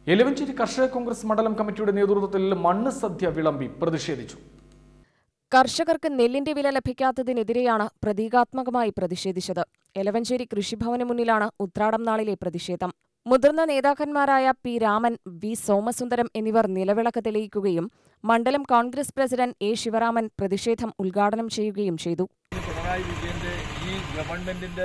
എലവഞ്ചേരി കർഷക കോൺഗ്രസ് മണ്ഡലം കമ്മിറ്റിയുടെ നേതൃത്വത്തിൽ മണ്ണ് സദ്യ വിളമ്പി പ്രതിഷേധിച്ചു കർഷകർക്ക് നെല്ലിന്റെ വില ലഭിക്കാത്തതിനെതിരെയാണ് പ്രതീകാത്മകമായി പ്രതിഷേധിച്ചത് എലവഞ്ചേരി കൃഷിഭവന് മുന്നിലാണ് ഉത്രാടം നാളിലെ പ്രതിഷേധം മുതിർന്ന നേതാക്കന്മാരായ പി രാമൻ വി സോമസുന്ദരം എന്നിവർ നിലവിളക്ക് തെളിയിക്കുകയും മണ്ഡലം കോൺഗ്രസ് പ്രസിഡന്റ് എ ശിവരാമൻ പ്രതിഷേധം ഉദ്ഘാടനം ചെയ്യുകയും ചെയ്തു പിണറായി വിജയന്റെ ഈ ഗവൺമെന്റിന്റെ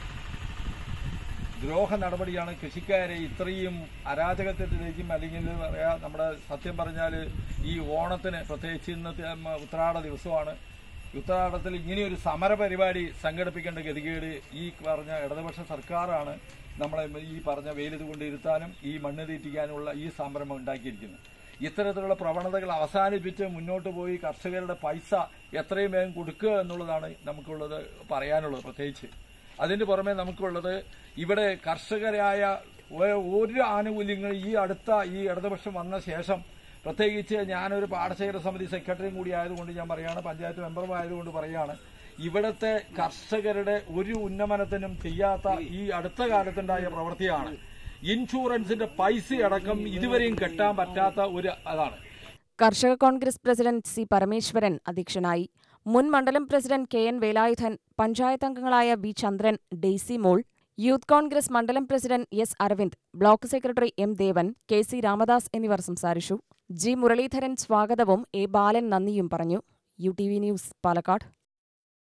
ദ്രോഹ നടപടിയാണ് കൃഷിക്കാരെ ഇത്രയും അരാജകത്വത്തിലേക്കും അല്ലെങ്കിൽ പറയാ നമ്മുടെ സത്യം പറഞ്ഞാൽ ഈ ഓണത്തിന് പ്രത്യേകിച്ച് ഇന്നത്തെ ഉം, ഉത്രാട ദിവസമാണ് ഉത്രാടത്തിൽ ഇങ്ങനെയൊരു സമര പരിപാടി സംഘടിപ്പിക്കേണ്ട ഗതികേട് ഈ പറഞ്ഞ ഇടതുപക്ഷ സർക്കാരാണ് നമ്മളെ ഈ പറഞ്ഞ വെയിലത് കൊണ്ടിരുത്താനും ഈ മണ്ണ് തീറ്റിക്കാനുമുള്ള ഈ സംരംഭം ഉണ്ടാക്കിയിരിക്കുന്നത് ഇത്തരത്തിലുള്ള പ്രവണതകൾ അവസാനിപ്പിച്ച് മുന്നോട്ട് പോയി കർഷകരുടെ പൈസ എത്രയും വേഗം കൊടുക്കുക എന്നുള്ളതാണ് നമുക്കുള്ളത് പറയാനുള്ളത് പ്രത്യേകിച്ച് അതിന് പുറമെ നമുക്കുള്ളത് ഇവിടെ കർഷകരായ ഒ- ഒരു ആനുകൂല്യങ്ങൾ ഈ അടുത്ത ഈ ഇടതുപക്ഷം വന്ന ശേഷം പ്രത്യേകിച്ച് ഞാനൊരു പാടശേഖര സമിതി സെക്രട്ടറിയും കൂടി ആയതുകൊണ്ട് ഞാൻ പറയാണ് പഞ്ചായത്ത് മെമ്പറും ആയതുകൊണ്ട് പറയാണ് ഇവിടുത്തെ കർഷകരുടെ ഒരു ഉന്നമനത്തിനും ചെയ്യാത്ത ഈ അടുത്ത കാലത്തുണ്ടായ പ്രവൃത്തിയാണ് ഇൻഷുറൻസിന്റെ പൈസ അടക്കം ഇതുവരെയും കെട്ടാൻ പറ്റാത്ത ഒരു അതാണ് കർഷക കോൺഗ്രസ് പ്രസിഡന്റ് സി പരമേശ്വരൻ അധ്യക്ഷനായി മുൻ മണ്ഡലം president K N Velayudhan panchayat അംഗങ്ങളായ വി ചന്ദ്രൻ ഡെയ്സി മോൾ യൂത്ത് കോൺഗ്രസ് മണ്ഡലം president S Aravind block secretary M Devan K C Ramadas എന്നിവർ സംസാരിച്ചു ജി മുരളീധരൻ സ്വാഗതവും എ ബാലൻ നന്ദിയും പറഞ്ഞു U T V news Palakkad